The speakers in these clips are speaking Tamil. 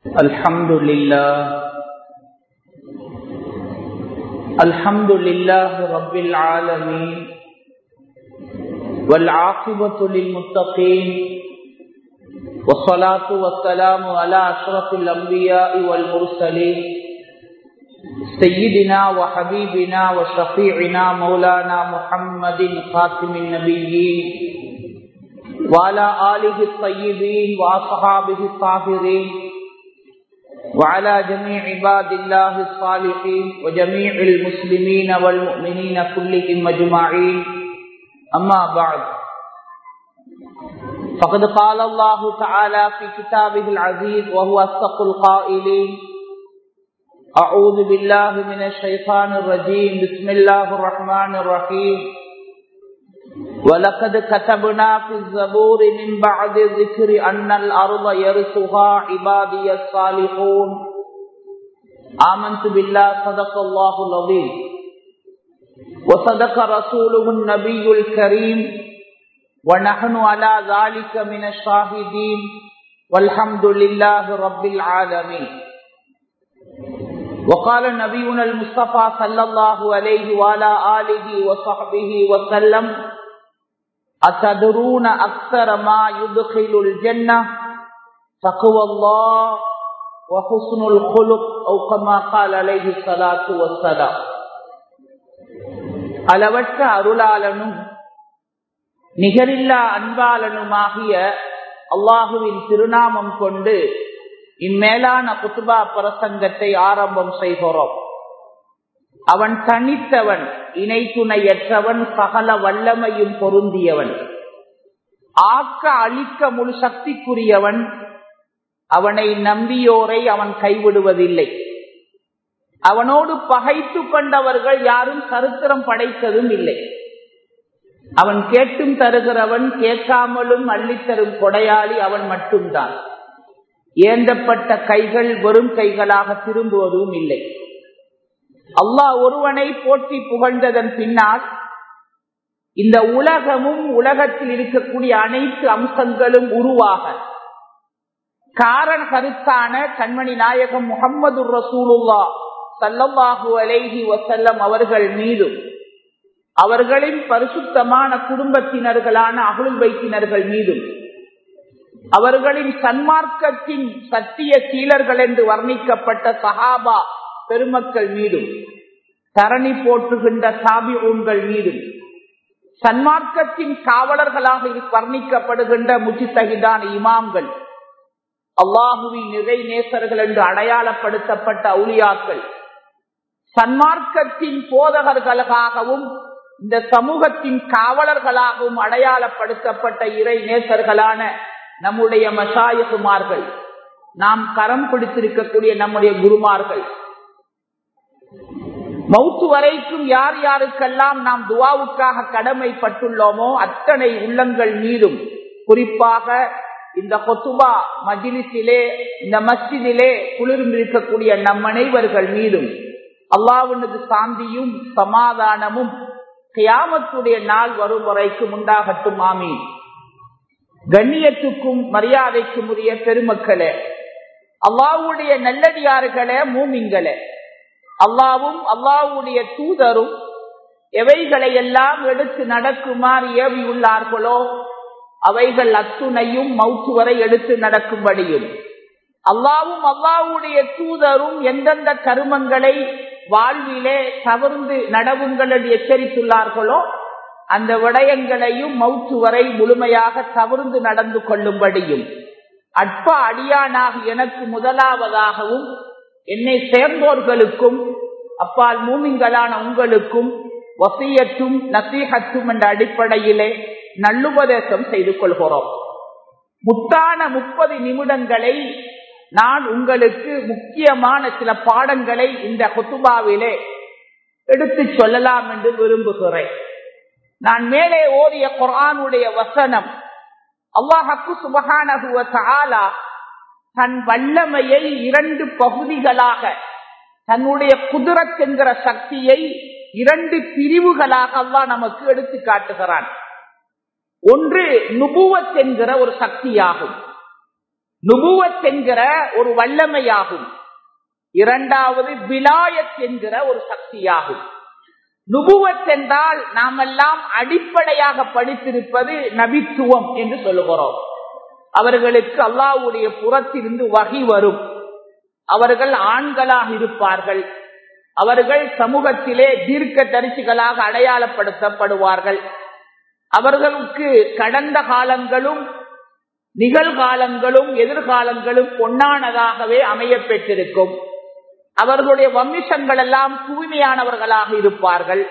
الحمد لله الحمد لله رب العالمين والعاقبة للمتقين والصلاة والسلام على أشرف الأنبياء والمرسلين سيدنا وحبيبنا وشفيعنا مولانا محمد خاتم النبيين وعلى آله الطيبين وأصحابه الطاهرين وعلى جميع عباد الله الصالحين وجميع المسلمين والمؤمنين كلهم أجمعين أما بعد فقد قال الله تعالى في كتابه العزيز وهو أصدق القائلين أعوذ بالله من الشيطان الرجيم بسم الله الرحمن الرحيم ولقد كتبنا في الزبور من بعد ذكر أن الأرض يرثها عبادي الصالحون آمنت بالله صدق الله العظيم وصدق رسوله النبي الكريم ونحن على ذلك من الشاهدين والحمد لله رب العالمين وقال نبينا المصطفى صلى الله عليه وعلى آله وصحبه وسلم أتدرون أكثر ما يدخل الجنة تقوى الله وحسن الخلق أو كما قال عليه الصلاة والسلام அளவற்ற அருளாளனும் நிகரில்லா அன்பாளனுமாகிய அல்லாஹுவின் திருநாமம் கொண்டு இம்மேலான குத்துபா பிரசங்கத்தை ஆரம்பம் செய்கிறோம் அவன் தனித்தவன் இணை துணையற்றவன் சகல வல்லமையும் பொருந்தியவன் ஆக்க அழிக்க முழு சக்திக்குரியவன் அவனை நம்பியோரை அவன் கைவிடுவதில்லை அவனோடு பகைத்து கொண்டவர்கள் யாரும் சரித்திரம் படைத்ததும் இல்லை அவன் கேட்டும் தருகிறவன் கேட்காமலும் அள்ளித்தரும் கொடையாளி அவன் மட்டும்தான் ஏந்தப்பட்ட கைகள் வெறும் கைகளாக திரும்புவதும் இல்லை அல்லாஹ் ஒருவனை போற்றி புகழ்ந்ததன் பின்னால் இந்த உலகமும் உலகத்தில் இருக்கக்கூடிய அனைத்து அம்சங்களும் உருவாக காரண கருத்தான கண்மணி நாயகம் முகம்மது ரசூலுல்லா சல்லல்லாஹு அலைஹி வசல்லம் அவர்கள் மீதும் அவர்களின் பரிசுத்தமான குடும்பத்தினர்களான அகுள் வைத்தினர்கள் மீதும் அவர்களின் சன்மார்க்கத்தின் சத்திய சீலர்கள் என்று வர்ணிக்கப்பட்ட சஹாபா பெருமக்கள் மீதும் தரணி போற்றுகின்ற சாபி ஊன்கள் மீதும் சன்மார்க்கத்தின் காவலர்களாக வர்ணிக்கப்படுகின்ற முச்சித்தகிதான இமாம்கள் அல்லாஹுவின் நிறை நேசர்கள் என்று அடையாளப்படுத்தப்பட்ட அவுளியாக்கள் சன்மார்க்கத்தின் போதகர்களாகவும் இந்த சமூகத்தின் காவலர்களாகவும் அடையாளப்படுத்தப்பட்ட இறை நேசர்களான நம்முடைய மசாயகுமார்கள் நாம் கரம் பிடித்திருக்கக்கூடிய நம்முடைய குருமார்கள் மவுத்து வரைக்கும் யார் யாருக்கெல்லாம் நாம் துவாவுக்காக கடமைப்பட்டுள்ளோமோ அத்தனை உள்ளங்கள் மீதும் குறிப்பாக இந்த கொத்துபா மஜிலிசிலே இந்த மஸ்ஜிதிலே குளிர்ந்து இருக்கக்கூடிய நம் அனைவர்கள் மீதும் அல்லாவுனது சாந்தியும் சமாதானமும் கியாமத்துடைய நாள் வரும் வரைக்கும் உண்டாகட்டும் ஆமி கண்ணியத்துக்கும் மரியாதைக்கும் உரிய பெருமக்களே அல்லாவுடைய நல்லடியார்களே மூமிங்களே அல்லாவும் அல்லாவுடைய தூதரும் எவைகளை எல்லாம் எடுத்து நடக்குமாறு ஏவி உள்ளார்களோ அவைகள் அத்துணையும் மவுத்து வரை எடுத்து நடக்கும்படியும் அல்லாவும் அல்லாவுடைய தூதரும் எந்தெந்த கருமங்களை வாழ்விலே தவறுந்து நடவுங்கள் என்று எச்சரித்துள்ளார்களோ அந்த விடயங்களையும் மவுத்து வரை முழுமையாக தவிர்ந்து நடந்து கொள்ளும்படியும் அற்ப அடியானாக எனக்கு முதலாவதாகவும் என்னை சேர்ந்தோர்களுக்கும் அப்பால் மூமிங்களான உங்களுக்கும் வசியத்தும் நசீகத்தும் என்ற அடிப்படையிலே நல்லுபதேசம் செய்து கொள்கிறோம் முத்தான முப்பது நிமிடங்களை நான் உங்களுக்கு முக்கியமான சில பாடங்களை இந்த கொத்துபாவிலே எடுத்து சொல்லலாம் என்று விரும்புகிறேன் நான் மேலே ஓதிய குரானுடைய வசனம் அல்லாஹக்கு சுபகானகுவ தாலா தன் வல்லமையை இரண்டு பகுதிகளாக தன்னுடைய குதிரத் என்கிற சக்தியை இரண்டு பிரிவுகளாக அல்லா நமக்கு எடுத்து காட்டுகிறான் ஒன்று நுபுவத் என்கிற ஒரு சக்தியாகும் நுபுவத் என்கிற ஒரு வல்லமையாகும் இரண்டாவது விலாயத் என்கிற ஒரு சக்தியாகும் நுபுவத் என்றால் நாமெல்லாம் அடிப்படையாக படித்திருப்பது நபித்துவம் என்று சொல்லுகிறோம் அவர்களுக்கு அல்லாவுடைய புறத்திலிருந்து வகை வரும் அவர்கள் ஆண்களாக இருப்பார்கள் அவர்கள் சமூகத்திலே தீர்க்க தரிசிகளாக அடையாளப்படுத்தப்படுவார்கள் அவர்களுக்கு கடந்த காலங்களும் நிகழ்காலங்களும் எதிர்காலங்களும் பொன்னானதாகவே அமைய பெற்றிருக்கும் அவர்களுடைய வம்சங்கள் எல்லாம் தூய்மையானவர்களாக இருப்பார்கள்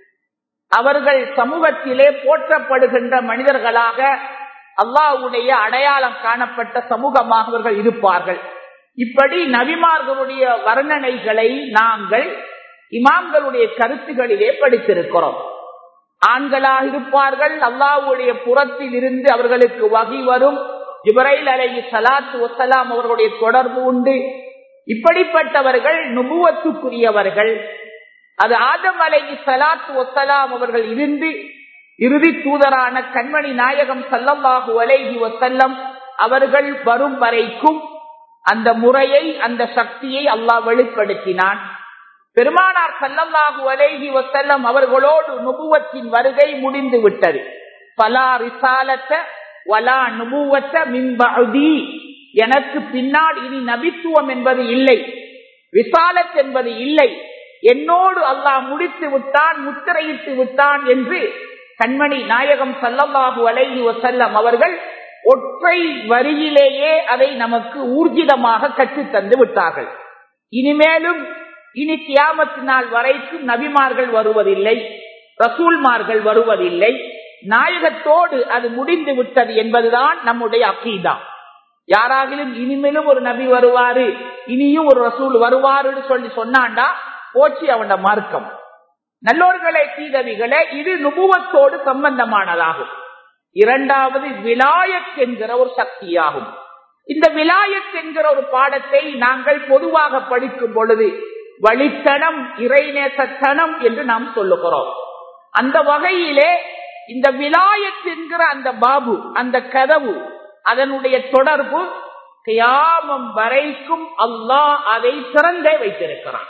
அவர்கள் சமூகத்திலே போற்றப்படுகின்ற மனிதர்களாக அல்லாவுடைய அடையாளம் காணப்பட்ட சமூகமாக அவர்கள் இருப்பார்கள் இப்படி நபிமார்களுடைய வர்ணனைகளை நாங்கள் இமாம்களுடைய கருத்துகளிலே படித்திருக்கிறோம் ஆண்களாக இருப்பார்கள் அல்லாவுடைய புறத்தில் இருந்து அவர்களுக்கு வகை வரும் இவரைல் அலகி சலாத்து ஒசலாம் அவர்களுடைய தொடர்பு உண்டு இப்படிப்பட்டவர்கள் நுபுவத்துக்குரியவர்கள் அது ஆதம் அலகி சலாத்து ஒசலாம் அவர்கள் இருந்து இறுதி தூதரான கண்மணி நாயகம் சல்லல்லாஹு அலைஹி வசல்லம் அவர்கள் வரும் வரைக்கும் அந்த முறையை அந்த சக்தியை அல்லாஹ் வெளிப்படுத்தினான் பெருமானார் சல்லல்லாஹு அலைஹி வசல்லம் அவர்களோடு நுபுவத்தின் வருகை முடிந்து விட்டது பலா ரிசாலத்த வலா நுபுவத்த மின்பதி எனக்கு பின்னால் இனி நபித்துவம் என்பது இல்லை விசாலத் என்பது இல்லை என்னோடு அல்லாஹ் முடித்து விட்டான் முத்திரையிட்டு விட்டான் என்று கண்மணி நாயகம் சல்லல்லாஹு அலைஹி வசல்லம் அவர்கள் ஒற்றை வரியிலேயே அதை நமக்கு ஊர்ஜிதமாக கற்றுத்தந்து விட்டார்கள் இனிமேலும் இனி கியாமத்து நாள் வரைக்கும் நபிமார்கள் வருவதில்லை ரசூல்மார்கள் வருவதில்லை நாயகத்தோடு அது முடிந்து விட்டது என்பதுதான் நம்முடைய அக்கீதா யாராகிலும் இனிமேலும் ஒரு நபி வருவாரு இனியும் ஒரு ரசூல் வருவாருன்னு சொல்லி சொன்னாண்டா போச்சு அவன மார்க்கம் நல்லோர்களே தீதவிகளே இது நுபுவத்தோடு சம்பந்தமானதாகும் இரண்டாவது விலாயத் என்கிற ஒரு சக்தியாகும் இந்த விலாயத் என்கிற ஒரு பாடத்தை நாங்கள் பொதுவாக படிக்கும் பொழுது வழித்தனம் இறைநேசத்தனம் என்று நாம் சொல்லுகிறோம் அந்த வகையிலே இந்த விலாயத் என்கிற அந்த பாபு அந்த கதவு அதனுடைய தொடர்பு கியாமம் வரைக்கும் அல்லாஹ் அதை திறந்தே வைத்திருக்கிறான்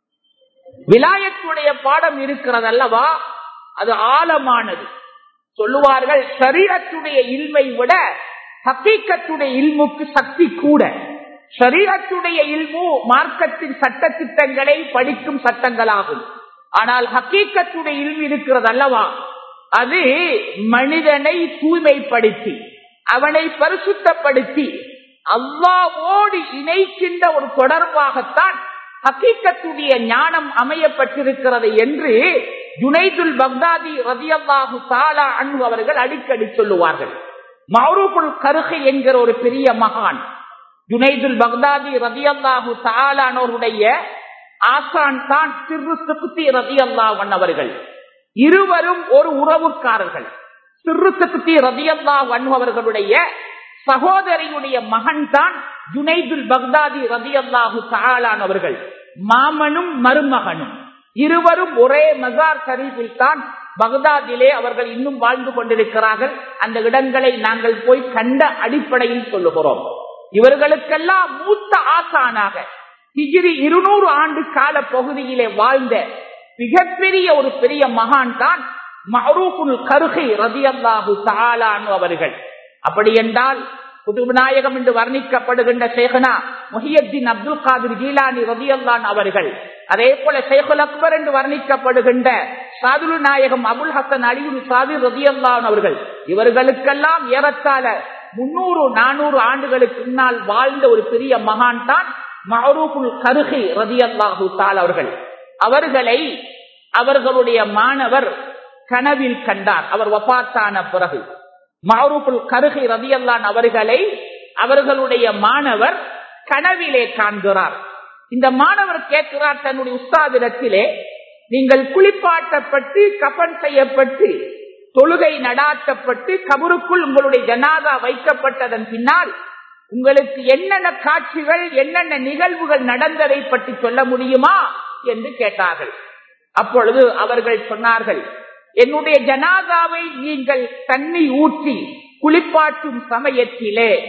விலாயத்துடைய பாடம் இருக்கிறது அல்லவா அது ஆழமானது சொல்லுவார்கள் சரீரத்துடைய இல்மை விட ஹக்கீக்கத்துடைய இல்முக்கு சக்தி கூட சரீரத்துடைய இல்மு மார்க்கத்தின் சட்ட திட்டங்களை படிக்கும் சட்டங்களாகும் ஆனால் ஹக்கீக்கத்துடைய இல்மு இருக்கிறது அல்லவா அது மனிதனை தூய்மைப்படுத்தி அவனை பரிசுத்தப்படுத்தி அல்லாவோடு இணைக்கின்ற ஒரு தொடர்பாகத்தான் ஹக்கீக்கத்துடைய ஞானம் அமையப்பட்டிருக்கிறது என்று ஜுனைதுல் பக்தாதி ரதியல்லாஹு தாலா அன்பு அவர்கள் அடிக்கடி சொல்லுவார்கள் மௌரூபுல் கருகை என்கிற ஒரு பெரிய மகான் ஜுனைதுல் பக்தாதி ரதியல்லாஹு தாலானோருடைய ஆசான் தான் சிறு சுகுத்தி ரதியல்லாவன் அவர்கள் இருவரும் ஒரு உறவுக்காரர்கள் சிறு சுகுத்தி ரதியல்லாவன் அவர்களுடைய சகோதரியுடைய மகன் தான் ஜுனைதுல் பக்தாதி ரதியல்லாஹு தாலான் அவர்கள் மாமனும் மருமகனும் இருவரும் ஒரே மசார் ஷரீஃபில் தான் பகதாதிலே அவர்கள் இன்னும் வாழ்ந்து கொண்டிருக்கிறார்கள் அந்த இடங்களை நாங்கள் போய் கண்ட அடிப்படையில் சொல்லுகிறோம் இவர்களுக்கெல்லாம் மூத்த ஆசானாக ஹிஜிரி இருநூறு ஆண்டு கால பகுதியிலே வாழ்ந்த மிகப்பெரிய ஒரு பெரிய மகான் தான் மரூபுல் கருகை ரதியல்லாஹு தாலானு அவர்கள் அப்படி என்றால் புதுநாயகம் என்று வர்ணிக்கப்படுகின்ற சேகனா முஹியத்தின் அப்துல் காதிர் ஜீலானி ரதியல்லான் அவர்கள் அதே போல ஷேகுல் அக்பர் என்று வர்ணிக்கப்படுகின்ற சாதுல் நாயகம் அபுல் ஹசன் அலியுல் சாதி ரதியல்லான் அவர்கள் இவர்களுக்கெல்லாம் ஏறத்தாழ முன்னூறு நானூறு ஆண்டுகளுக்கு முன்னால் வாழ்ந்த ஒரு பெரிய மகான் தான் மஹரூபுல் கருகை ரதியல்லாஹு தால் அவர்கள் அவர்களை அவர்களுடைய மாணவர் கனவில் கண்டார் அவர் வபாத்தான பிறகு மஹரூபுல் கருகை ரதியல்லான் அவர்களை அவர்களுடைய மாணவர் கனவிலே காண்கிறார் இந்த மாணவர் கேட்கிறார் தன்னுடைய உஸ்தாதிடத்திலே நீங்கள் குளிப்பாட்டப்பட்டு கபன் செய்யப்பட்டு தொழுகை நடாத்தப்பட்டு கபருக்குள் உங்களுடைய ஜனாதா வைக்கப்பட்டதன் பின்னால் உங்களுக்கு என்னென்ன காட்சிகள் என்னென்ன நிகழ்வுகள் நடந்ததை பற்றி சொல்ல முடியுமா என்று கேட்டார்கள் அப்பொழுது அவர்கள் சொன்னார்கள் என்னுடைய ஜனாதாவை நீங்கள் தண்ணி ஊற்றி குளிப்பாட்டும் சமயத்திலே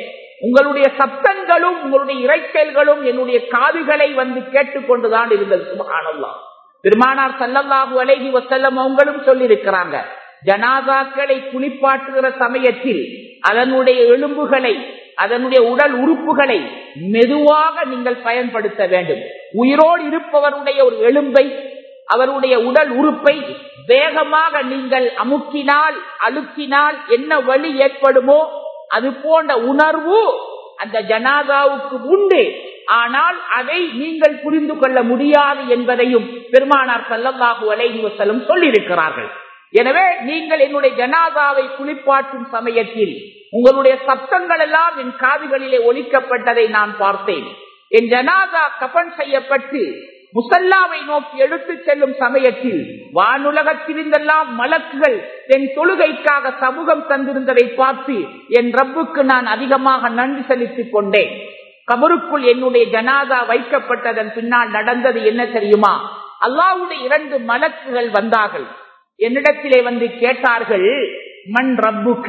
உங்களுடைய சத்தங்களும் உங்களுடைய இறைச்சல்களும் என்னுடைய காதுகளை வந்து கேட்டுக்கொண்டுதான் இருந்தது சுபகானல்லா பெருமானார் சல்லல்லாஹு அலைஹி வசல்லம் அவங்களும் சொல்லியிருக்கிறாங்க ஜனாதாக்களை குளிப்பாட்டுகிற சமயத்தில் அதனுடைய எலும்புகளை அதனுடைய உடல் உறுப்புகளை மெதுவாக நீங்கள் பயன்படுத்த வேண்டும் உயிரோடு இருப்பவருடைய ஒரு எலும்பை அவருடைய உடல் உறுப்பை வேகமாக நீங்கள் அமுக்கினால் அழுத்தினால் என்ன வழி ஏற்படுமோ அது போன்ற உணர்வு அந்த ஜனாதாவுக்கு உண்டு ஆனால் அதை நீங்கள் புரிந்து கொள்ள முடியாது என்பதையும் பெருமானார் சல்லல்லாஹு அலைஹி வசல்லம் சொல்லியிருக்கிறார்கள் எனவே நீங்கள் என்னுடைய ஜனாதாவை குளிப்பாட்டும் சமயத்தில் உங்களுடைய சத்தங்கள் எல்லாம் என் காதுகளிலே ஒலிக்கப்பட்டதை நான் பார்த்தேன் என் ஜனாதா கபன் செய்யப்பட்டு முசல்லாவை நோக்கி எடுத்துச் செல்லும் சமயத்தில் வானுலகத்திலிருந்தெல்லாம் மலக்குகள் என் தொழுகைக்காக சமூகம் தந்திருந்ததை பார்த்து என் ரப்புக்கு நான் அதிகமாக நன்றி செலுத்திக் கொண்டேன் கபருக்குள் என்னுடைய ஜனாதா வைக்கப்பட்டதன் பின்னால் நடந்தது என்ன தெரியுமா அல்லாவுடைய இரண்டு மலக்குகள் வந்தார்கள் என்னிடத்திலே வந்து கேட்டார்கள் மண் ரப்புக்க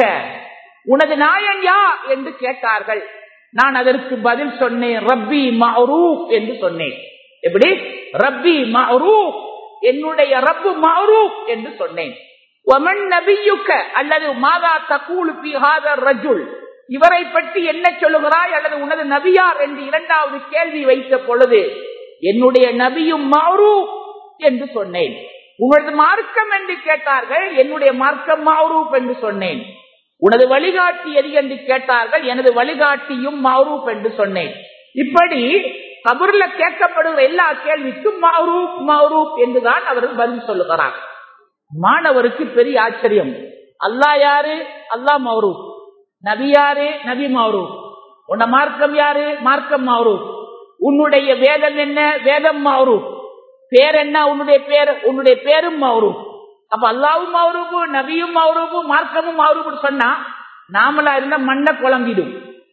உனது நாயன் யா என்று கேட்டார்கள் நான் அதற்கு பதில் சொன்னேன் ரப்பி மரூப் என்று சொன்னேன் எப்படி ரப்பி மரூப் என்னுடைய ரப்பு மரூப் என்று சொன்னேன் ஒமன் நபியுக்க அல்லது மாதா தகூலு பிஹாதர் ரஜுல் இவரை பற்றி என்ன சொல்லுகிறாய் அல்லது உனது நபியார் என்று இரண்டாவது கேள்வி வைத்த பொழுது என்னுடைய நபியும் மரூப் என்று சொன்னேன் உனது மார்க்கம் என்று கேட்டார்கள் என்னுடைய மார்க்கம் மௌரூப் என்று சொன்னேன் உனது வழிகாட்டி எது என்று கேட்டார்கள் எனது வழிகாட்டியும் மௌரூப் என்று சொன்னேன் இப்படி கபூர்ல கேட்கப்படுகிற எல்லா கேள்விக்கும் மௌரூப் மௌரூப் என்றுதான் அவர்கள் பதில் சொல்லுகிறார் மாணவருக்கு பெரிய ஆச்சரியம் அல்லா யாரு அல்லா மௌரூப் நபி யாரு நபி மௌரூப் உன்ன மார்க்கம் யாரு மார்க்கம் மௌரூப் உன்னுடைய வேதம் என்ன வேதம் மௌரூப் பேர் என்ன உன்னுடைய பேர் உன்னுடைய பேரும் மௌரூப் அப்ப அல்லாவும் மௌரூபு நபியும் மௌரூபு மார்க்கமும் மௌரூபு சொன்னா நாமளா இருந்த மண்ணை குழம்பிடும்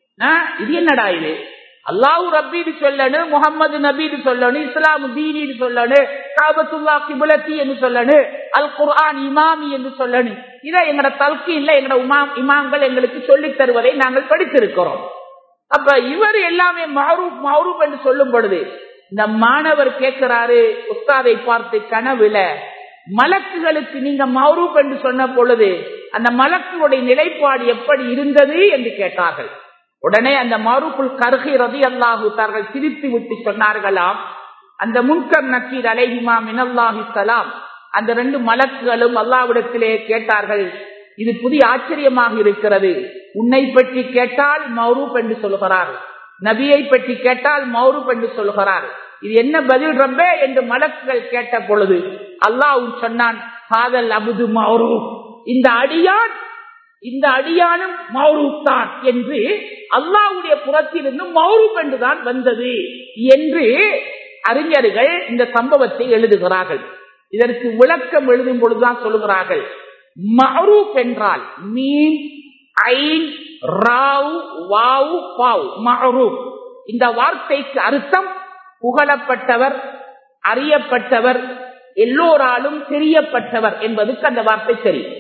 இது என்னடா இது அல்லாஹு ரப்பீடு சொல்லணும் முகமது நபீடு சொல்லணும் இஸ்லாம் தீனின்னு சொல்லணும் காபத்துல்லா கிபுலத்தி என்று சொல்லணும் அல் குர்ஆன் இமாமி என்று சொல்லணும் இதை எங்கட தல்கி இல்ல எங்கட உமாம் இமாம்கள் எங்களுக்கு சொல்லித் தருவதை நாங்கள் படித்திருக்கிறோம் அப்ப இவர் எல்லாமே மௌரூப் மௌரூப் என்று சொல்லும் பொழுது இந்த மாணவர் கேட்கிறாரு உஸ்தாதை பார்த்து கனவுல மலக்குகளுக்கு நீங்க மௌரூப் என்று சொன்ன பொழுது அந்த மலக்குடைய நிலைப்பாடு எப்படி இருந்தது என்று கேட்டார்கள் உடனே அந்த மறுப்புள் கருகை ரதி அல்லாஹூத்தார்கள் சிரித்து விட்டு சொன்னார்களாம் அந்த முன்கர் நக்கீர் அலைஹிமா மினல்லாஹி சலாம் அந்த ரெண்டு மலக்குகளும் அல்லாவிடத்திலே கேட்டார்கள் இது புதிய ஆச்சரியமாக இருக்கிறது உன்னை பற்றி கேட்டால் மௌரூப் என்று சொல்கிறார் நபியை பற்றி கேட்டால் மௌரூப் என்று சொல்கிறார் இது என்ன பதில் ரம்பே என்று மலக்குகள் கேட்ட பொழுது அல்லாஹ் சொன்னான் காதல் அபுது மௌரூப் இந்த அடியான் இந்த அடியானும் மௌரூப் தான் என்று அல்லாவுடைய புறத்திலிருந்து மௌரூப் என்றுதான் வந்தது என்று அறிஞர்கள் இந்த சம்பவத்தை எழுதுகிறார்கள் இதற்கு விளக்கம் எழுதும் பொழுதுதான் சொல்லுகிறார்கள் மௌரூப் என்றால் மீன் ஐன் ராவ் வாவ் பாவ் மௌரூப் இந்த வார்த்தைக்கு அர்த்தம் புகழப்பட்டவர் அறியப்பட்டவர் எல்லோராலும் தெரியப்பட்டவர் என்பதுக்கு அந்த வார்த்தை தெரியும்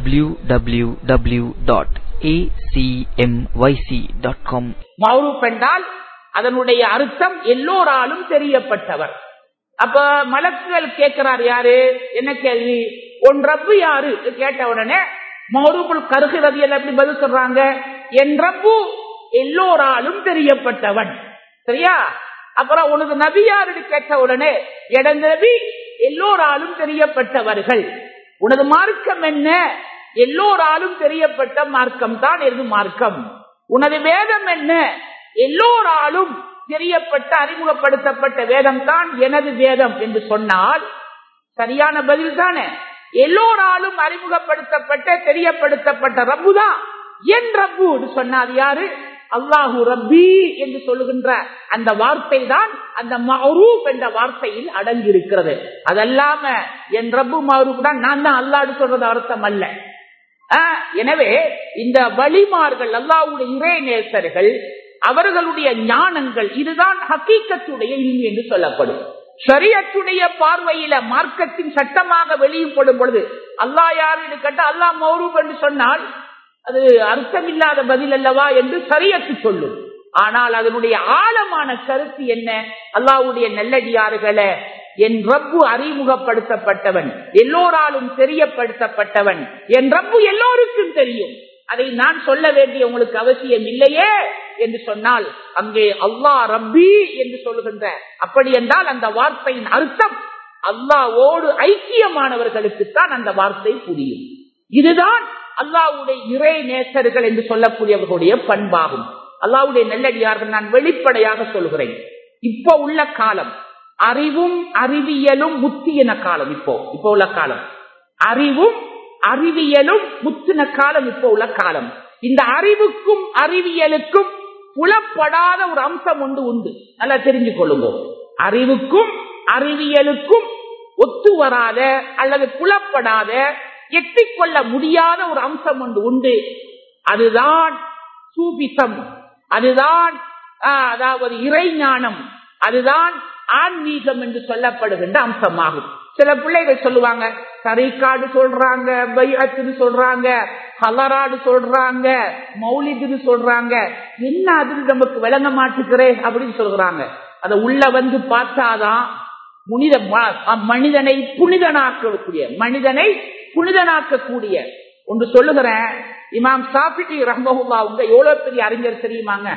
www.acmyc.com மௌரூப் என்றால் அதனுடைய அர்த்தம் எல்லோராலும் தெரியப்பட்டவர் அப்ப மலக்குகள் கேட்கிறார் யாரு என்ன கேள்வி உன் ரப்பு யாரு கேட்ட உடனே மௌரூபுல் கருகிறது எப்படி பதில் சொல்றாங்க என் ரப்பு எல்லோராலும் தெரியப்பட்டவன் சரியா அப்புறம் உனது நபி யாருன்னு கேட்ட உடனே எடந்த நபி எல்லோராலும் தெரியப்பட்டவர்கள் உனது மார்க்கம் என்ன எல்லோராலும் தெரியப்பட்ட மார்க்கம் தான் எனது மார்க்கம் உனது வேதம் என்ன எல்லோராலும் தெரியப்பட்ட அறிமுகப்படுத்தப்பட்ட வேதம் தான் எனது வேதம் என்று சொன்னால் சரியான பதில் தானே எல்லோராலும் அறிமுகப்படுத்தப்பட்ட தெரியப்படுத்தப்பட்ட ரப்பு தான் என் ரப்பு சொன்னார் யாரு அல்லாஹு ரப்பி என்று சொல்லுகின்ற அந்த வார்த்தை தான் அந்த மௌரூப் என்ற வார்த்தையில் அடங்கி இருக்கிறது அதல்லாம என் ரப்பு மௌரூப் தான் நான் தான் அல்லாடு சொல்றது அர்த்தம் அல்ல எனவே இந்த வழிமார்கள் அல்லாவுடைய இறை நேசர்கள் அவர்களுடைய ஞானங்கள் இதுதான் ஹக்கீக்கத்துடைய இல்மி என்று சொல்லப்படும் ஷரியத்துடைய பார்வையில மார்க்கத்தின் சட்டமாக வெளியிடப்படும் பொழுது அல்லா யாரு கேட்ட அல்லா மௌரூப் என்று சொன்னால் அது அர்த்தமில்லாத பதில் அல்லவா என்று சரியத்து சொல்லும் ஆனால் அதனுடைய ஆழமான கருத்து என்ன அல்லாவுடைய நல்லடியார்களே என் ரப்பு அறிமுகப்படுத்தப்பட்டவன் எல்லோராலும் தெரியப்படுத்தப்பட்டவன் என் ரப்பு எல்லோருக்கும் தெரியும் அதை நான் சொல்ல வேண்டிய உங்களுக்கு அவசியம் இல்லையே என்று சொன்னால் அங்கே அல்லாஹ் ரப்பி என்று சொல்லுகின்ற அப்படி என்றால் அந்த வார்த்தையின் அர்த்தம் அல்லாவோடு ஐக்கியமானவர்களுக்குத்தான் அந்த வார்த்தை புரியும் இதுதான் அல்லாவுடைய இறை நேசர்கள் என்று சொல்லக்கூடியவர்களுடைய பண்பாகும் அல்லாவுடைய நெல்லடியார்கள் நான் வெளிப்படையாக சொல்கிறேன் இப்போ உள்ள காலம் அறிவும் அறிவியலும் முத்தின காலம் இப்போ இப்போ உள்ள காலம் அறிவும் அறிவியலும் முத்தின காலம் இப்போ உள்ள காலம் இந்த அறிவுக்கும் அறிவியலுக்கும் புலப்படாத ஒரு அம்சம் ஒன்று உண்டு நல்லா தெரிஞ்சு கொள்ளுங்க அறிவுக்கும் அறிவியலுக்கும் ஒத்து வராத அல்லது புலப்படாத எட்டிக்கொள்ள முடியாத ஒரு அம்சம் ஒன்று உண்டு அதுதான் சூபிசம் அதுதான் அதாவது இறைஞானம் அதுதான் ஆன்மீகம் என்று சொல்லப்படுகின்ற அம்சமாகும் சில பிள்ளைகள் சொல்லுவாங்க தரைக்காடு சொல்றாங்க பையத்துன்னு சொல்றாங்க ஹலராடு சொல்றாங்க மௌலிதுன்னு சொல்றாங்க என்ன அது நமக்கு விளங்க மாட்டுக்கிறேன் அப்படின்னு சொல்றாங்க அத உள்ள வந்து பார்த்தாதான் புனித மனிதனை புனிதனாக்கக்கூடிய மனிதனை புனிதனாக்கக்கூடிய ஒன்று சொல்லுகிறேன் இமாம் சாபிட்டி ரஹ்மஹுல்லா உங்க எவ்வளவு பெரிய அறிஞர் தெரியுமாங்க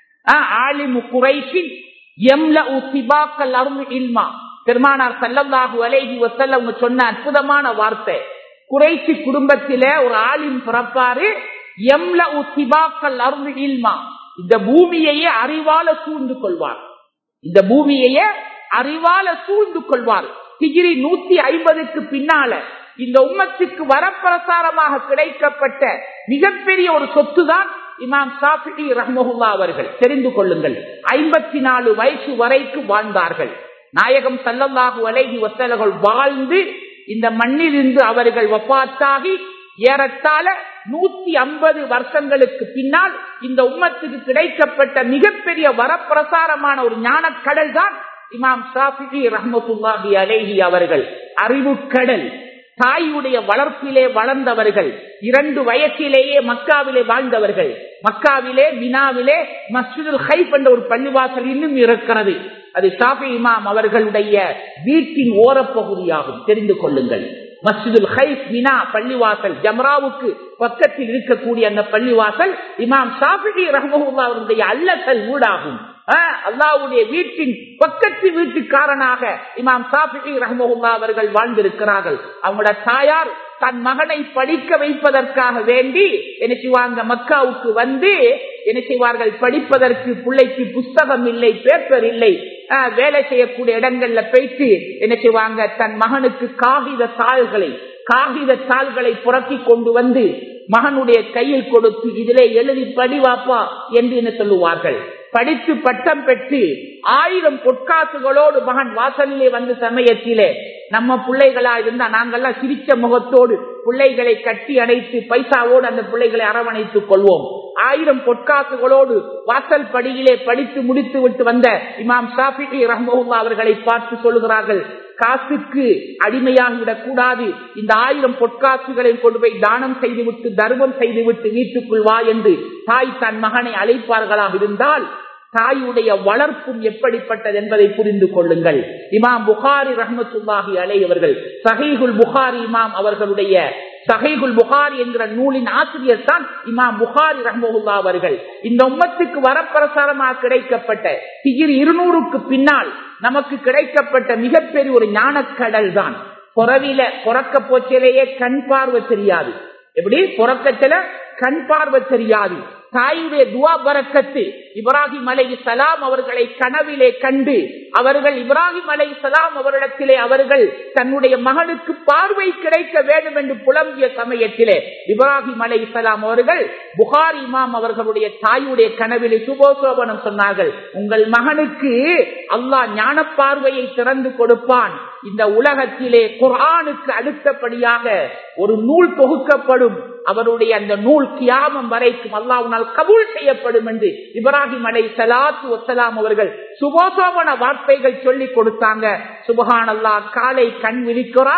ஆலிமு குறைஷின் எம்ல உசிபாக்கல் அருள் இல்மா பெருமானார் சல்லல்லாஹு அலைஹி வசல்ல அவங்க சொன்ன அற்புதமான வார்த்தை குறைச்சி குடும்பத்தில ஒரு ஆளின் பிறப்பாரு எம்ல உசிபாக்கல் அருள் இல்மா இந்த பூமியையே அறிவால சூழ்ந்து கொள்வார் இந்த பூமியையே அறிவால சூழ்ந்து கொள்வார் டிகிரி நூத்தி ஐம்பதுக்கு பின்னால இந்த உம்மத்துக்கு வரப்பிரசாரமாக கிடைக்கப்பட்ட மிகப்பெரிய ஒரு சொத்து தான் இமாம் சாஃபி ரஹ்மஹுல்லா அவர்கள் தெரிந்து கொள்ளுங்கள் ஐம்பத்தி நாலு வயசு வரைக்கும் வாழ்ந்தார்கள் நாயகம் சல்லல்லாஹு அலைஹி வசலர்கள் வாழ்ந்து இந்த மண்ணிலிருந்து அவர்கள் வப்பாத்தாகி ஏறத்தாழ நூத்தி ஐம்பது வருஷங்களுக்கு பின்னால் இந்த உம்மத்துக்கு கிடைக்கப்பட்ட மிகப்பெரிய வரப்பிரசாரமான ஒரு ஞானக்கடல் தான் இமாம் ஷாஃபி ரஹமத்துல்லாஹி அலேஹி அவர்கள் அறிவுக்கடல் தாயுடைய வளர்ப்பிலே வளர்ந்தவர்கள் இரண்டு வயசிலேயே மக்காவிலே வாழ்ந்தவர்கள் மக்காவிலே மினாவிலே மஸ்ஜிதுல் ஹைப் என்ற ஒரு பள்ளிவாசல் இன்னும் இருக்கிறது அது ஷாஃபி இமாம் அவர்களுடைய வீட்டின் ஓரப்பகுதியாகும் தெரிந்து கொள்ளுங்கள் மஸ்ஜிதுல் ஹைப் மினா பள்ளிவாசல் ஜம்ராவுக்கு பக்கத்தில் இருக்கக்கூடிய அந்த பள்ளிவாசல் இமாம் ஷாஃபி ரஹமுல்லா அவருடைய அல்லசல் ஊடாகும் அல்லாவுடைய வீட்டின் பக்கத்து வீட்டுக்காரனாக இமாம் சாஃபி ரஹமுல்லா அவர்கள் வாழ்ந்திருக்கிறார்கள் அவங்களோட தாயார் தன் மகனை படிக்க வைப்பதற்காக வேண்டி என்ன செய்வாங்க மக்காவுக்கு வந்து என்ன செய்வார்கள் படிப்பதற்கு பிள்ளைக்கு புஸ்தகம் இல்லை பேப்பர் இல்லை வேலை செய்யக்கூடிய இடங்கள்ல போயிட்டு என்ன செய்வாங்க தன் மகனுக்கு காகித தாள்களை காகித தாள்களை புரட்டி கொண்டு வந்து மகனுடைய கையில் கொடுத்து இதிலே எழுதி படிவாப்பா என்று என்ன சொல்லுவார்கள் படித்து பட்டம் பெற்று ஆயிரம் பொற்காசுகளோடு மகன் வாசலிலே வந்த சமயத்திலே நம்ம பிள்ளைகளா இருந்தா நாங்கெல்லாம் சிரிச்ச முகத்தோடு பிள்ளைகளை கட்டி அணைத்து பைசாவோடு அந்த பிள்ளைகளை அரவணைத்துக் கொள்வோம் ஆயிரம் பொற்காசுகளோடு வாசல் படியிலே படித்து முடித்து விட்டு வந்த இமாம் ஷாஃபி ரஹ்மவுல்லா அவர்களை பார்த்து சொல்லுகிறார்கள் காசுக்கு அடிமையாகிவிடக் கூடாது இந்த ஆயிரம் பொற்காசுகளை கொண்டு போய் தானம் செய்துவிட்டு தர்மம் செய்துவிட்டு வீட்டுக்குள் வா என்று தாய் தன் மகனை அழைப்பார்களாக இருந்தால் தாயுடைய வளர்ப்பும் எப்படிப்பட்டது என்பதை புரிந்து கொள்ளுங்கள் இமாம் புகாரி ரஹமத்துல்லாஹி அலை அவர்கள் சஹீகுல் புகாரி இமாம் அவர்களுடைய சஹைகுல் புகாரி என்கிற நூலின் ஆசிரியர் தான் இமாம் புகாரி ரஹமுல்லா அவர்கள் இந்த உம்மத்துக்கு வரப்பிரசாரமாக கிடைக்கப்பட்ட டிகிரி இருநூறுக்கு பின்னால் நமக்கு கிடைக்கப்பட்ட மிகப்பெரிய ஒரு ஞானக்கடல் தான் புறவில புறக்க போச்சிலேயே கண் பார்வை தெரியாது எப்படி புறக்கத்துல கண் பார்வை தெரியாது தாயுடைய துவா பறக்கத்து இப்ராஹிம் அலை சலாம் அவர்களை கனவிலே கண்டு அவர்கள் இப்ராஹிம் அலை சலாம் அவரிடத்திலே அவர்கள் தன்னுடைய மகனுக்கு பார்வை கிடைக்க வேண்டும் என்று புலம்பிய சமயத்திலே இப்ராஹிம் அலை சலாம் அவர்கள் புகார் இமாம் அவர்களுடைய தாயுடைய கனவிலே சுபோசோபனம் சொன்னார்கள் உங்கள் மகனுக்கு அல்லாஹ் ஞான பார்வையை திறந்து கொடுப்பான் இந்த உலகத்திலே குரானுக்கு அடுத்தபடியாக ஒரு நூல் தொகுக்கப்படும் அவருடைய அந்த நூல் கியாமம் வரைக்கும் அல்லாவுனால் கபூல் செய்யப்படும் என்று இப்ராஹிம் அலை சலாத்து வசலாம் அவர்கள் சுபோசோபன வார்த்தைகள் சொல்லி கொடுத்தாங்க சுபஹான் அல்லா காலை கண் விழிக்கிறார்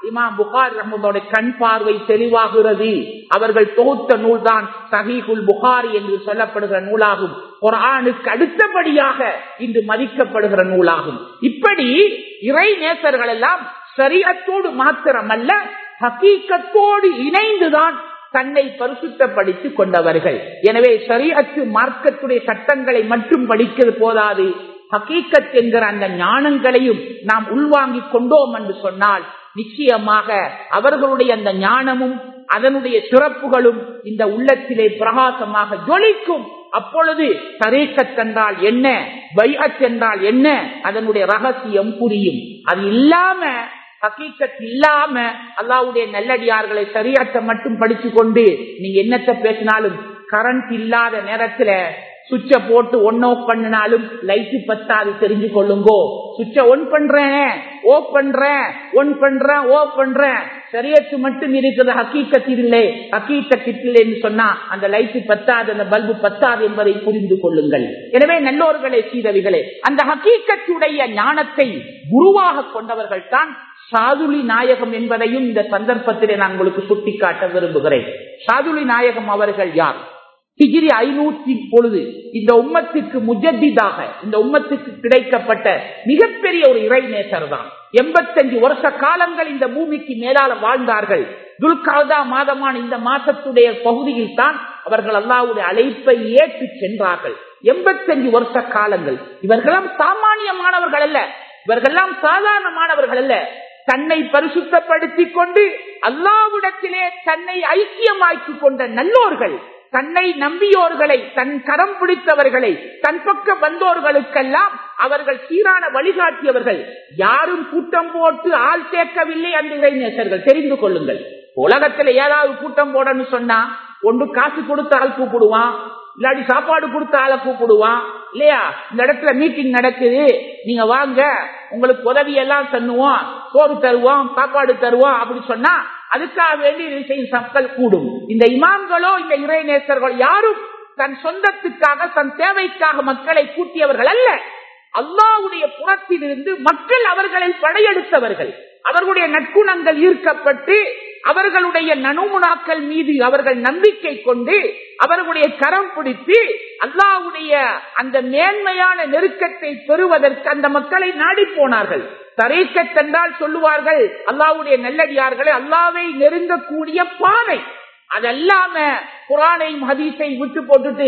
இமாம் புகார் ரஹமதோட கண் பார்வை தெளிவாகிறது அவர்கள் தொகுத்த நூல் தான் சஹீகுல் புகாரி என்று சொல்லப்படுகிற நூலாகும் குரானுக்கு அடுத்தபடியாக இன்று மதிக்கப்படுகிற நூலாகும் இப்படி இறை நேசர்கள் எல்லாம் சரியத்தோடு மாத்திரமல்ல ஹக்கீக்கத்தோடு இணைந்துதான் தன்னை பரிசுத்தப்படுத்திக் கொண்டவர்கள் எனவே சரியத்து மார்க்கத்துடைய சட்டங்களை மட்டும் படிக்கிறது போதாது ஹக்கீக்கத் என்கிற அந்த ஞானங்களையும் நாம் உள்வாங்கிக் கொண்டோம் என்று சொன்னால் நிச்சயமாக அவர்களுடைய அந்த ஞானமும் அதனுடைய சிறப்புகளும் இந்த உள்ளத்திலே பிரகாசமாக ஜொலிக்கும் அப்பொழுது தரீக்கத் என்றால் என்ன பைஅத் என்றால் என்ன அதனுடைய ரகசியம் புரியும் அது இல்லாம ஹக்கீக்கத் இல்லாம அல்லாவுடைய நல்லடியார்களை சரியாட்ட மட்டும் படிச்சு கொண்டு நீங்க என்னத்தை பேசினாலும் கரண்ட் இல்லாத நேரத்துல சுவிட்ச போட்டு ஒன் ஆஃப் பண்ணினாலும் லைட்டு பத்தாது தெரிஞ்சு கொள்ளுங்கோ சுவிட்ச ஒன் பண்றேன் ஓப் பண்றேன் ஒன் பண்றேன் ஓ பண்றேன் சரியத்து மட்டும் இருக்குது ஹக்கீக்கத்தில் இல்லை ஹக்கீக்கத்தில் என்று சொன்னா அந்த லைட்டு பத்தாது அந்த பல்பு பத்தாது என்பதை புரிந்து கொள்ளுங்கள் எனவே நல்லோர்களே சீதவிகளே அந்த ஹக்கீக்கத்துடைய ஞானத்தை குருவாக கொண்டவர்கள் தான் சாதுலி நாயகம் என்பதையும் இந்த சந்தர்ப்பத்திலே நான் உங்களுக்கு சுட்டிக்காட்ட விரும்புகிறேன் சாதுலி நாயகம் அவர்கள் யார் ஹிஜிரி ஐநூத்தி பொழுது இந்த உம்மத்துக்கு முஜத்திதாக இந்த உம்மத்துக்கு கிடைக்கப்பட்ட மிகப்பெரிய ஒரு இறைநேசர் தான் எண்பத்தஞ்சு வருஷ காலங்கள் இந்த பூமிக்கு மேலால வாழ்ந்தார்கள் துல்காதா மாதமான இந்த மாசத்துடைய பகுதியில் தான் அவர்கள் அல்லாவுடைய அழைப்பை ஏற்று சென்றார்கள் எண்பத்தஞ்சு வருஷ காலங்கள் இவர்களெல்லாம் சாமானியமானவர்கள் அல்ல இவர்களெல்லாம் சாதாரணமானவர்கள் அல்ல தன்னை பரிசுத்தப்படுத்திக் கொண்டு அல்லாவிடத்திலே தன்னை ஐக்கியமாக்கிக் கொண்ட நல்லோர்கள் தன்னை நம்பியோர்களை தன் கரம் பிடித்தவர்களை தன் பக்கம் வந்தோர்களுக்கெல்லாம் அவர்கள் சீரான வழிகாட்டியவர்கள் யாரும் கூட்டம் போட்டு ஆள் சேர்க்கவில்லை அந்த இளைஞர்கள் தெரிந்து கொள்ளுங்கள் உலகத்துல ஏதாவது கூட்டம் போடன்னு சொன்னா ஒன்று காசு கொடுத்த ஆள் கூப்பிடுவான் இல்லாட்டி சாப்பாடு கொடுத்த ஆளை கூப்பிடுவான் இல்லையா இந்த இடத்துல மீட்டிங் நடக்குது நீங்க வாங்க உங்களுக்கு உதவி எல்லாம் தண்ணுவோம் சோறு தருவோம் சாப்பாடு தருவோம் அப்படி சொன்னா அதுக்காக வேண்டி செய்யும் சக்கள் கூடும் இந்த இமாம்களோ இந்த இறைநேசர்களோ யாரும் தன் சொந்தத்துக்காக தன் தேவைக்காக மக்களை கூட்டியவர்கள் அல்ல அல்லாவுடைய புறத்திலிருந்து மக்கள் அவர்களை படையெடுத்தவர்கள் அவர்களுடைய நற்குணங்கள் ஈர்க்கப்பட்டு அவர்களுடைய நனுமுனாக்கள் மீது அவர்கள் நம்பிக்கை கொண்டு அவர்களுடைய கரம் பிடித்து அல்லாவுடைய அந்த மேன்மையான நெருக்கத்தை பெறுவதற்கு அந்த மக்களை நாடி போனார்கள் தரீக்கத்தென்றால் சொல்லுவார்கள் அல்லாவுடைய நல்லடியார்களை அல்லாவை நெருங்கக்கூடிய பானை அதல்லாம குரானையும் ஹதீஸை விட்டு போட்டுட்டு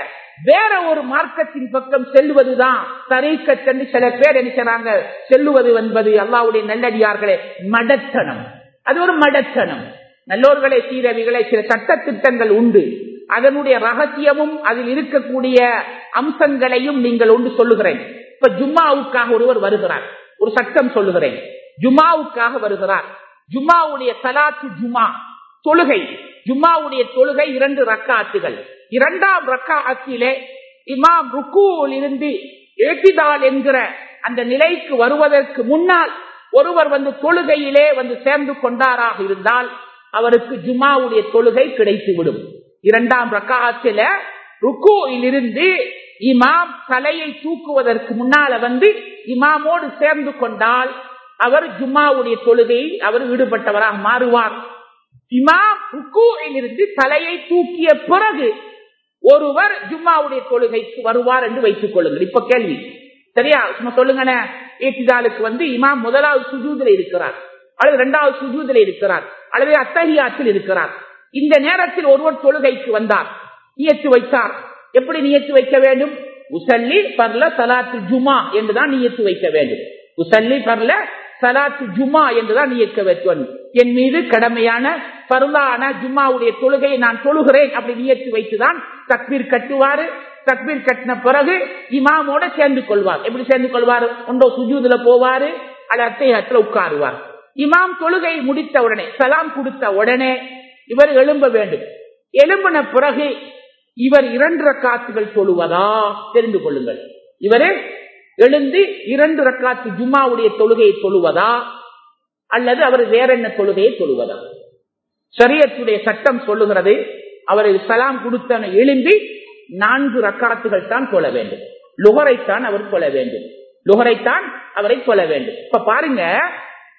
வேற ஒரு மார்க்கத்தின் பக்கம் செல்லுவதுதான் தரீக்கத்தென்று சில பேர் நினைக்கிறாங்க செல்லுவது என்பது அல்லாவுடைய நல்லடியார்களே மடத்தனம் அது ஒரு மடத்தனம் நல்லோர்களே சீரவிகளே சில சட்ட திட்டங்கள் உண்டு அதனுடைய ரகசியமும் அதில் இருக்கக்கூடிய அம்சங்களையும் நீங்கள் ஒன்று சொல்லுகிறேன் இப்ப ஜும்மாவுக்காக ஒருவர் வருகிறார் ஒரு சட்டம் சொல்லுகிறேன் ஜும்மாவுக்காக வருகிறார் ஜும்மாவுடைய சலாத்து ஜுமா தொழுகை ஜும்மாவுடைய தொழுகை இரண்டு ரக்காத்துகள் இரண்டாம் ரக்காத்திலே இமாம் ருக்கூவில் இருந்து ஏற்றிதால் என்கிற அந்த நிலைக்கு வருவதற்கு முன்னால் ஒருவர் வந்து தொழுகையிலே வந்து சேர்ந்து கொண்டாராக இருந்தால் அவருக்கு ஜுமாவுடைய தொழுகை கிடைத்துவிடும் இரண்டாம் ரக்காத்தில ருக்கூவில் இருந்து இமாம் தலையை தூக்குவதற்கு முன்னால வந்து இமாமோடு சேர்ந்து கொண்டால் அவர் ஜும்மாவுடைய தொழுகையில் அவர் ஈடுபட்டவராக மாறுவார் இமாம் ருக்கூவில் இருந்து தலையை தூக்கிய பிறகு ஒருவர் ஜும்மாவுடைய தொழுகைக்கு வருவார் என்று வைத்துக் கொள்ளுங்கள் இப்ப கேள்வி சரியா சும்மா சொல்லுங்கண்ணே ஏற்றிதாளுக்கு வந்து இமாம் முதலாவது சுஜூதில் இருக்கிறார் அல்லது இரண்டாவது சுஜூதில் இருக்கிறார் அல்லது அத்தகையாற்றில் இருக்கிறார் இந்த நேரத்தில் ஒருவர் தொழுகைக்கு வந்தார் நியத்து வைத்தார் எப்படி நியத்து வைக்க வேண்டும் உசல்லி பர்ல சலாத்து ஜுமா என்றுதான் நியத்து வைக்க வேண்டும் உசல்லி பர்ல சலாத்து ஜுமா என்றுதான் நியக்க வைக்க என் மீது கடமையான பருளான ஜும்மாவுடைய தொழுகையை நான் தொழுகிறேன் அப்படி நியத்து வைத்துதான் தக்பீர் கட்டுவாரு தக்பீர் கட்டின பிறகு இமாமோட சேர்ந்து கொள்வார் எப்படி சேர்ந்து கொள்வார் ஒன்றோ சுஜூதுல போவாரு அல்ல அத்தையத்துல உட்காருவார் இமாம் தொழுகை முடித்த உடனே சலாம் கொடுத்த உடனே இவர் எழும்ப வேண்டும் எழும்பின பிறகு இவர் இரண்டு ரக்காத்துகள் தொழுவதா தெரிந்து கொள்ளுங்கள் இவரு எழுந்து இரண்டு ரக்காத்து ஜும்மாவுடைய தொழுகையை தொழுவதா அல்லது அவர் வேற என்ன தொழுகையை தொழுவதா சரியத்துடைய சட்டம் சொல்லுகிறது அவர் சலாம் கொடுத்த எழும்பி நான்கு ரக்காத்துகள் தான் தொழ வேண்டும் லுகரைத்தான் அவர் தொழ வேண்டும் லுகரைத்தான் அவரை தொழ வேண்டும் இப்ப பாருங்க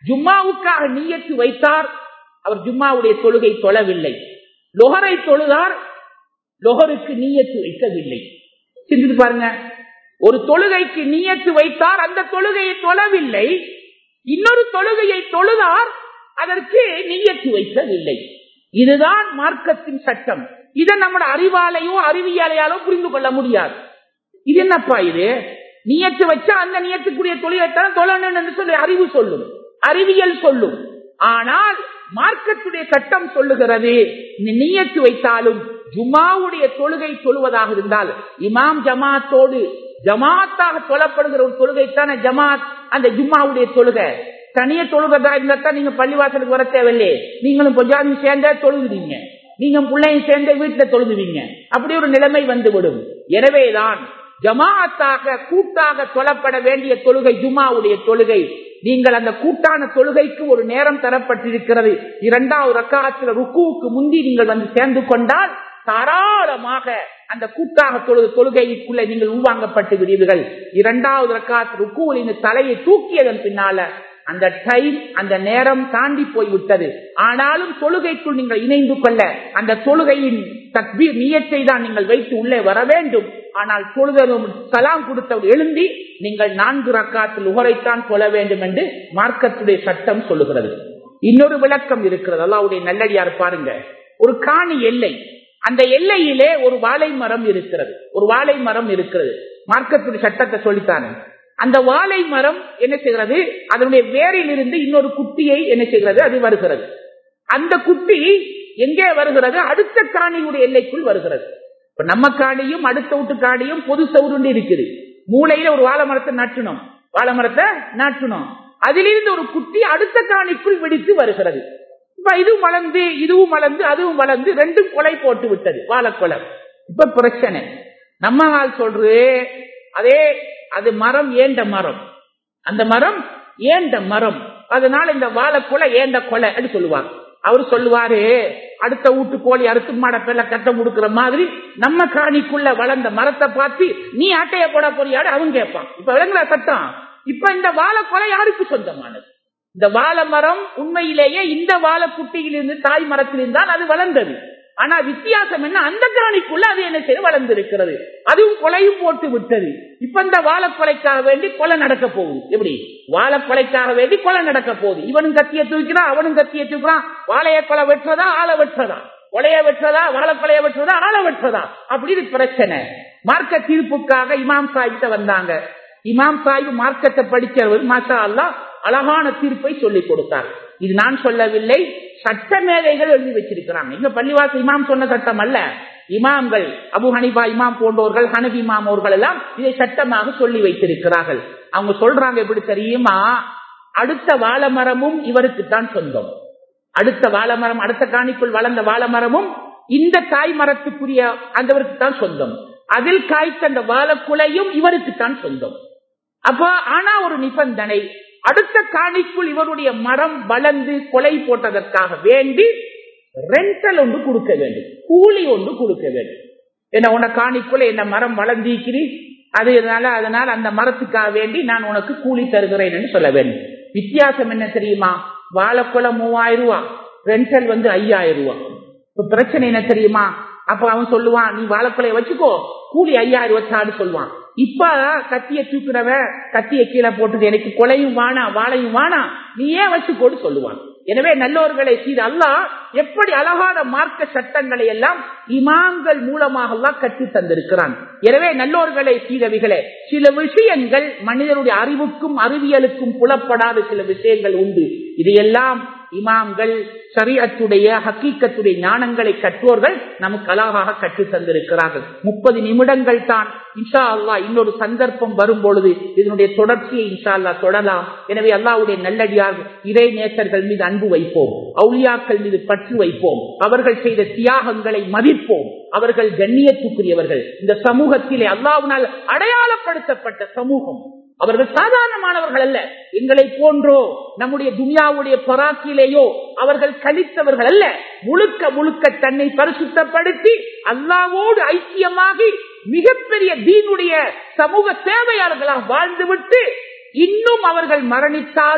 ஜும்மாவுக்காக நீயத்து வைத்தார் அவர் ஜும்மாவுடைய தொழுகை தொழவில்லை லொஹரை தொழுதார் லொஹருக்கு நீயத்து வைக்கவில்லை சிந்தித்து பாருங்க ஒரு தொழுகைக்கு நீயத்து வைத்தார் அந்த தொழுகையை தொழவில்லை இன்னொரு தொழுகையை தொழுதார் அதற்கு நீயத்து வைக்கவில்லை இதுதான் மார்க்கத்தின் சட்டம் இதை நம்மட அறிவாலையோ அறிவியலையாலோ புரிந்து கொள்ள முடியாது இது என்னப்பா இது நியத்து வச்சா அந்த நியத்துக்குரிய தொழிலைத்தான் தொழணும் என்று சொல்லி அறிவு சொல்லும் அறிவியல் சொல்லும் ஆனால் மார்க்கத்துடைய சட்டம் சொல்லுகிறது நீயத்து வைத்தாலும் ஜுமாவுடைய தொழுகை தொழுவதாக இருந்தால் இமாம் ஜமாத்தோடு ஜமாத்தாக தொழப்படுகிற ஒரு தொழுகைத்தான ஜமாத் அந்த ஜும்மாவுடைய தொழுகை தனிய தொழுகதா இருந்தா நீங்க பள்ளிவாசலுக்கு வர தேவையில்லையே நீங்களும் கொஞ்சம் சேர்ந்தா தொழுகுறீங்க நீங்க பிள்ளையும் சேர்ந்து வீட்டுல தொழுதுவீங்க அப்படி ஒரு நிலைமை வந்துவிடும் எனவேதான் ஜமாத்தாக கூட்டாக தொழப்பட வேண்டிய தொழுகை ஜுமாவுடைய தொழுகை நீங்கள் அந்த கூட்டான தொழுகைக்கு ஒரு நேரம் தரப்பட்டிருக்கிறது இரண்டாவது ரக்காலத்தில் ருக்குவுக்கு முந்தி நீங்கள் வந்து சேர்ந்து கொண்டால் தாராளமாக அந்த கூட்டாக தொழுது தொழுகைக்குள்ள நீங்கள் உள்வாங்கப்பட்டு விடுவீர்கள் இரண்டாவது ரக்காத் ருக்குவில் இந்த தலையை தூக்கியதன் பின்னால அந்த டைம் அந்த நேரம் தாண்டி போய்விட்டது ஆனாலும் தொழுகைக்குள் நீங்கள் இணைந்து கொள்ள அந்த தொழுகையின் தக்பீர் நீயத்தை தான் நீங்கள் வைத்து உள்ளே வர வேண்டும் ஆனால் தொழுதலும் சலாம் கொடுத்தவர் எழுந்தி நீங்கள் நான்கு ரக்காத்தில் உகரைத்தான் சொல்ல வேண்டும் என்று மார்க்கத்துடைய சட்டம் சொல்லுகிறது இன்னொரு விளக்கம் இருக்கிறது அல்லாவுடைய நல்லடியார் பாருங்க ஒரு காணி எல்லை அந்த எல்லையிலே ஒரு வாழை மரம் இருக்கிறது ஒரு வாழை மரம் இருக்கிறது மார்க்கத்துடைய சட்டத்தை சொல்லித்தானே அந்த வாழை மரம் என்ன செய்கிறது அதனுடைய வேரில் இருந்து இன்னொரு குட்டியை என்ன செய்கிறது அது வருகிறது அந்த குட்டி எங்கே வருகிறது அடுத்த காணியுடைய எல்லைக்குள் வருகிறது இப்ப நம்ம காணியும் அடுத்த வீட்டு காணியும் பொது சவுருண்டு இருக்குது மூளையில ஒரு வாழை மரத்தை நட்டணும் வாழை மரத்தை நாட்டணும் அதிலிருந்து ஒரு குட்டி அடுத்த காணிக்குள் வெடித்து வருகிறது இப்ப இதுவும் வளர்ந்து இதுவும் வளர்ந்து அதுவும் வளர்ந்து ரெண்டும் கொலை போட்டு விட்டது வாழைக்கொலை இப்ப பிரச்சனை நம்ம ஆள் சொல்றது அதே அது மரம் ஏண்ட மரம் அந்த மரம் ஏண்ட மரம் அதனால இந்த வாழைக்கொலை ஏண்ட கொலை அப்படி சொல்லுவாங்க அவர் சொல்லுவாரு அடுத்த வீட்டு கோழி அறுத்து மாட பேர்ல கட்டம் கொடுக்கிற மாதிரி நம்ம காணிக்குள்ள வளர்ந்த மரத்தை பார்த்து நீ ஆட்டைய போட போறியாடு அவன் கேட்பான் இப்ப விலங்குல சட்டம் இப்ப இந்த வாழைக்கொலை யாருக்கு சொந்தமானது இந்த வாழை மரம் உண்மையிலேயே இந்த வாழை குட்டியிலிருந்து தாய் மரத்திலிருந்து தான் அது வளர்ந்தது ஆனா வித்தியாசம் என்ன அந்த காணிக்குள்ள அது என்ன செய்ய வளர்ந்திருக்கிறது அதுவும் கொலையும் போட்டு விட்டது இப்ப இந்த வாழை கொலைக்காக வேண்டி கொலை நடக்க போகுது எப்படி வாழை கொலைக்காக வேண்டி கொலை நடக்க போகுது இவனும் கத்திய தூக்கிறான் அவனும் கத்திய தூக்கிறான் வாழைய கொலை வெட்டுறதா ஆளை வெட்டுறதா கொலைய வெட்டுறதா வாழை கொலைய வெட்டுறதா ஆளை வெட்டுறதா அப்படின்னு பிரச்சனை மார்க்க தீர்ப்புக்காக இமாம் சாஹிப்ட வந்தாங்க இமாம் சாஹிப் மார்க்கத்தை படிக்கிறவர் மாஷா அல்லா அழகான தீர்ப்பை சொல்லிக் கொடுத்தார் இது நான் சொல்லவில்லை சட்ட மேதைகள் எழுதி வச்சிருக்கிறாங்க இங்க பள்ளிவாசல் இமாம் சொன்ன சட்டம் அல்ல இமாம்கள் அபு ஹனிபா இமாம் போன்றவர்கள் ஹனபி இமாம் அவர்கள் எல்லாம் இதை சட்டமாக சொல்லி வைத்திருக்கிறார்கள் அவங்க சொல்றாங்க எப்படி தெரியுமா அடுத்த வாழை மரமும் இவருக்கு தான் சொந்தம் அடுத்த வாழை மரம் அடுத்த காணிக்குள் வளர்ந்த வாழை மரமும் இந்த தாய் மரத்துக்குரிய அந்தவருக்கு தான் சொந்தம் அதில் காய்த்த அந்த வாழைக்குலையும் இவருக்கு தான் சொந்தம் அப்ப ஆனா ஒரு நிபந்தனை அடுத்த காணிக்குள் இவருடைய மரம் வளர்ந்து கொலை போட்டதற்காக வேண்டி ரெண்டல் ஒன்று கொடுக்க வேண்டும் கூலி ஒன்று கொடுக்க வேண்டும் என்ன உன காணிக்குள்ள என்ன மரம் வளர்ந்திருக்கிறீ அதனால அதனால அந்த மரத்துக்காக வேண்டி நான் உனக்கு கூலி தருகிறேன் சொல்ல வேண்டும் வித்தியாசம் என்ன தெரியுமா வாழைக்குலை மூவாயிரம் ரூபாய் ரெண்டல் வந்து ஐயாயிரம் ரூபாய் இப்ப பிரச்சனை என்ன தெரியுமா அப்ப அவன் சொல்லுவான் நீ வாழைக்குலைய வச்சுக்கோ கூலி ஐயாயிரம் வச்சாடு சொல்லுவான் இப்ப கத்திய தூக்குறவன் கத்திய கீழே போட்டது எனக்கு கொலையும் வானா வாழையும் வானா நீ ஏன் வச்சுக்கோடு சொல்லுவான் எனவே நல்லோர்களை செய்து அல்லா எப்படி அழகான மார்க்க சட்டங்களை எல்லாம் இமாம்கள் மூலமாக எல்லாம் கற்று தந்திருக்கிறான் எனவே நல்லோர்களை செய்தவிகளே சில விஷயங்கள் மனிதனுடைய அறிவுக்கும் அறிவியலுக்கும் புலப்படாத சில விஷயங்கள் உண்டு இதையெல்லாம் இமாம்கள் சரியத்துடைய ஹக்கீக்கத்துடைய ஞானங்களை கற்றோர்கள் நமக்கு அழகாக கற்று தந்திருக்கிறார்கள் முப்பது நிமிடங்கள் தான் இன்ஷா அல்லா இன்னொரு சந்தர்ப்பம் வரும் பொழுது இதனுடைய தொடர்ச்சியை இன்ஷா அல்லா தொடலாம் எனவே அல்லாவுடைய நல்லடியார்கள் இறை நேசர்கள் மீது அன்பு வைப்போம் அவுளியாக்கள் மீது பற்று வைப்போம் அவர்கள் செய்த தியாகங்களை மதிப்போம் அவர்கள் கண்ணியத்துக்குரியவர்கள் இந்த சமூகத்திலே அல்லாவினால் அடையாளப்படுத்தப்பட்ட சமூகம் அவர்கள் சாதாரணமானவர்கள் அல்ல எங்களை போன்றோ நம்முடைய துனியாவுடைய பராக்கிலேயோ அவர்கள் கழித்தவர்கள் அல்ல முழுக்க முழுக்க தன்னை பரிசுத்தப்படுத்தி அல்லாவோடு ஐக்கியமாகி மிகப்பெரிய தீனுடைய சமூக சேவையாளர்களாக வாழ்ந்துவிட்டு இன்னும் அவர்கள் மரணித்தாலும்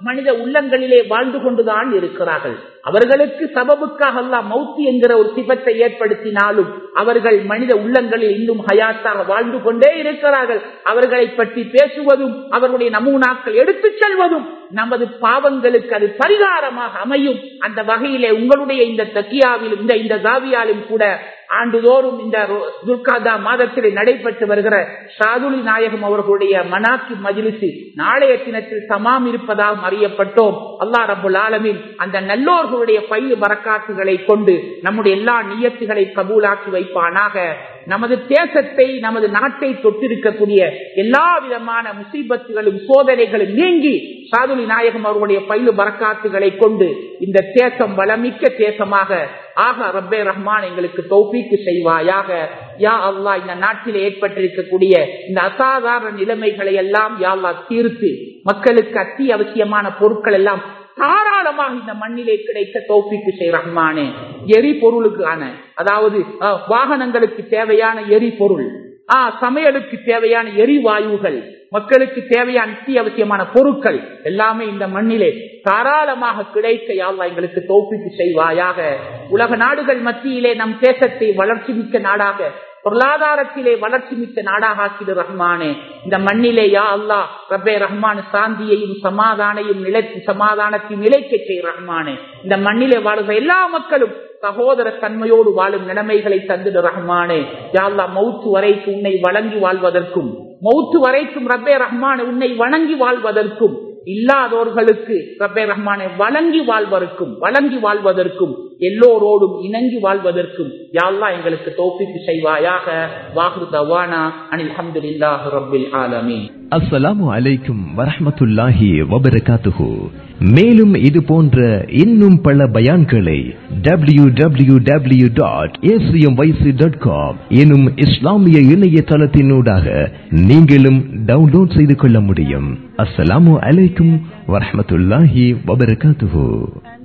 மனித உள்ளங்களிலே வாழ்ந்து கொண்டுதான் இருக்கிறார்கள் அவர்களுக்கு சபபுக்காக அல்லாஹ் மௌத்தி என்கிற ஒரு சிபத்தை ஏற்படுத்தினாலும் அவர்கள் மனித உள்ளங்களில் இன்னும் ஹயாத்தாக வாழ்ந்து கொண்டே இருக்கிறார்கள் அவர்களை பற்றி பேசுவதும் அவர்களுடைய நமூனாக்கள் எடுத்துச் செல்வதும் நமது பாவங்களுக்கு அது பரிகாரமாக அமையும் அந்த வகையிலே உங்களுடைய இந்த தக்கியாவிலும் இந்த இந்த தாவியாலும் கூட ஆண்டுதோறும் இந்த துர்காதா மாதத்தில் நடைபெற்று வருகிற ஷாதுலி நாயகம் அவர்களுடைய மனாக்கி மஜிலிசி நாளைய தினத்தில் சமாம் இருப்பதாக அறியப்பட்டோம் அல்லா ரபுல் ஆலமின் அந்த நல்லோர்களுடைய பயிர் வரக்காற்றுகளை கொண்டு நம்முடைய எல்லா நியத்துகளை கபூலாக்கி வைப்பானாக நமது தேசத்தை நமது நாட்டை தொட்டிருக்கக்கூடிய எல்லா விதமான முசீபத்துகளும் சோதனைகளும் நீங்கி சாதுலி நாயகம் அவர்களுடைய பயிர் வரக்காத்துகளை கொண்டு இந்த தேசம் வளமிக்க தேசமாக ஆக ரப்பே ரஹ்மான் எங்களுக்கு தௌபீக்கு செய்வாயாக யா அல்லா இந்த நாட்டில் ஏற்பட்டிருக்கக்கூடிய இந்த அசாதாரண நிலைமைகளை எல்லாம் யாழ்லா தீர்த்து மக்களுக்கு அத்தியாவசியமான பொருட்கள் எல்லாம் தாராளமாக இந்த மண்ணிலே கிடைக்க தோப்பிக்கு செய் ரஹ்மானே எரிபொருளுக்கான அதாவது வாகனங்களுக்கு தேவையான எரிபொருள் ஆஹ் சமையலுக்கு தேவையான எரிவாயுகள் மக்களுக்கு தேவையான அத்தியாவசியமான பொருட்கள் எல்லாமே இந்த மண்ணிலே தாராளமாக கிடைக்க யாவா எங்களுக்கு தோப்பிக்கு செய்வாயாக உலக நாடுகள் மத்தியிலே நம் தேசத்தை வளர்ச்சி மிக்க நாடாக பொருளாதாரத்திலே வளர்ச்சி மிக்க நாடாக ஆக்கிடு ரஹ்மானே இந்த மண்ணிலே யா அல்லா ரபே ரஹ்மான் சாந்தியையும் சமாதானையும் நிலை சமாதானத்தையும் நிலைக்க செய் ரஹ்மானே இந்த மண்ணிலே வாழ்கிற எல்லா மக்களும் சகோதர தன்மையோடு வாழும் நிலைமைகளை தந்துடு ரஹ்மானே யாழ்லா மௌத்து வரைக்கும் உன்னை வழங்கி வாழ்வதற்கும் மௌத்து வரைக்கும் ரப்பே ரஹ்மான் உன்னை வணங்கி வாழ்வதற்கும் இல்லாதோர்களுக்கு ரப்பே ரஹ்மானை வழங்கி வாழ்வதற்கும் வழங்கி வாழ்வதற்கும் எல்லோரோடும் இணங்கி வாழ்வதற்கும் யாழ்லா எங்களுக்கு தோப்பிக்கு செய்வாயாக வாஹு தவானா அனில் அஹமதுல்லாஹ் ரப்பில் ஆலமீன் அஸ்ஸலாமு அலைக்கும் வரஹமத்துல்லாஹி வபரகாத்துஹு மேலும் இது போன்ற இன்னும் பல பயான்களை W W W dot ACM YC dot com எனும் இஸ்லாமிய இணையதளத்தினூடாக நீங்களும் டவுன்லோட் செய்து கொள்ள முடியும் அஸ்ஸலாமு அலைக்கும் வரஹமத்துல்லாஹி வபரகாத்துஹு